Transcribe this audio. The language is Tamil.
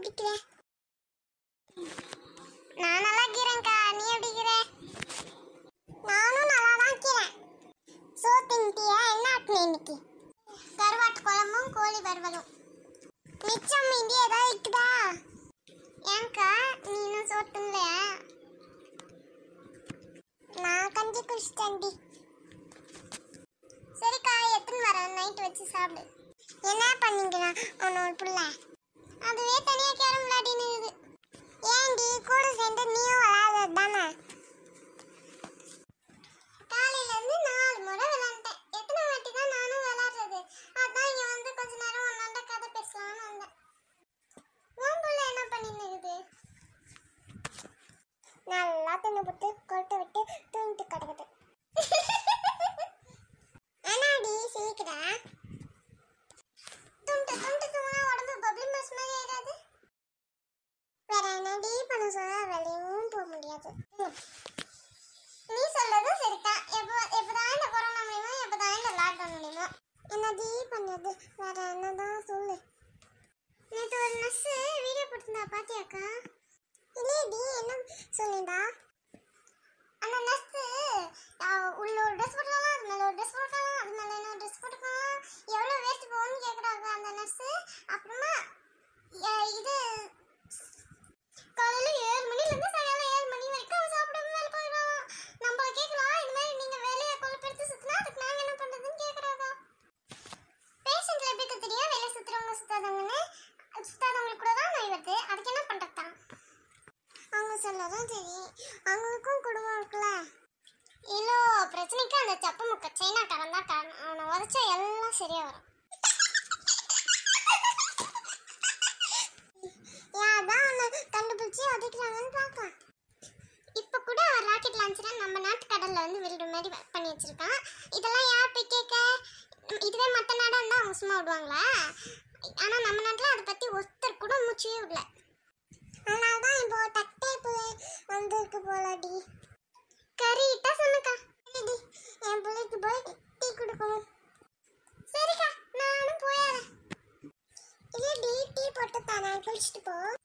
எப்படி இருக்கிற நான் நல்லா இருக்கிறேன்க்கா நீ எப்படி இருக்கிற நானும் நல்லா தான் இருக்கிறேன் சோ தின்ட்டியா என்ன ஆக்குன இன்னைக்கு கருவாட்டு குழம்பும் கோழி வறுவலும் மிச்சம் மீதி ஏதாவது இருக்குதா ஏன்க்கா நீ இன்னும் சோத்துலையா நான் கஞ்சி குடிச்சிட்டேன்டி சரிக்கா எத்தனை வரேன் நைட் வச்சு சாப்பிடு என்ன பண்ணீங்களா உன்னோட புள்ள அதுவே தனியாக கேரம் விளையாடின்னு இருக்குது ஏன்டி கூட சேர்ந்து நீயும் விளையாடுறது தானே காலையில இருந்து நாலு முறை விளையாண்டேன் எத்தனை வாட்டி தான் நானும் விளையாடுறது அதான் இங்க வந்து கொஞ்ச நேரம் உன்னாண்ட கதை பேசலாம்னு வந்தேன் உன் புள்ள என்ன பண்ணின்னு இருக்குது நல்லா தின்னுபுட்டு கொட்டை விட்டு தூங்கிட்டு கிடக்குது என்னடி சிரிக்கிறா துண்டு துண்டு தூங்கினா உடம்பு பப்ளி மாஸ் மாதிரி ஆயிடாது வேற என்னடி பண்ண சொல்ல வெளியும் போக முடியாது ம். நீ சொல்றது சரிதான் எப்போ எப்போதான் இந்த கொரோனா முடியுமோ எப்போதான் இந்த லாக்டவுன் முடியுமோ என்னடி பண்ணது வேற என்னதான் சொல்லு நேற்று ஒரு நர்ஸ் வீடியோ போட்டிருந்தா பாத்தியாக்கா இல்லையடி என்ன சொல்லிண்டா அந்த நர்ஸ் உள்ள ஒரு ட்ரெஸ் போட்டுக்கலாம் அது மேலே ஒரு ட்ரெஸ் போட்டுக்கலாம் அது மேலே இன்னொரு ட்ரெஸ் போட்டுக்கலாம் எவ்வளோ வேஸ்ட் போகும்னு கேட்குறாங்க அந்த நர்ஸ் அப்புறமா அஹ், இது காலையில ஏழு மணிலேருந்து சாயங்காலம் ஏழு மணி வரைக்கும் அவன் சாப்பிடாம வேலை போயிடுவான் நம்ம கேட்கலாம் இது மாதிரி நீங்க வேலையை கொழுப்பெடுத்து சுத்தினா அதுக்கு நாங்க என்ன பண்றதுன்னு கேட்குறாங்க பேஷண்ட்ல எப்படி தெரியும் வேலை சுத்துறவங்க சுத்தாதவங்கன்னு சுத்தாதவங்களுக்கு கூட தான் நோய் வருது அதுக்கு என்ன பண்றதா அவங்க சொல்லதான் சரி அவங்களுக்கும் குடும்பம் இருக்குல்ல இல்லோ பிரச்சனைக்கு அந்த சப்பு முக்க சைனாக்காரன் தான் காரணம் அவனை உதச்சா எல்லாம் சரியா வரும் யாதான் அவனை கண்டுபிடிச்சு உதைக்கிறாங்கன்னு பார்க்கலாம் இப்போ கூட அவன் ராக்கெட் லான்ச்சரை நம்ம நாட்டு கடல்ல வந்து விழுற மாதிரி வ- பண்ணி வச்சிருக்கான் இதெல்லாம் யார் போய் கேட்க உம், இதுவே மற்ற நாடாக இருந்தால் அவங்க சும்மா விடுவாங்களா ஆனால் நம்ம நாட்டில் அதை பற்றி ஒருத்தர் கூட மூச்சவே விடல அதனால தான் இப்போ டக் டேப்பு வந்திருக்கு போலடி கரெக்டாக சொன்னக்கா சரிடி என் பிள்ளைக்கு போய் டீ கொடுக்கணும் சரிக்கா நானும் போயிடுறேன் இல்லடி டீ போட்டு தானே குளிச்சுட்டு போ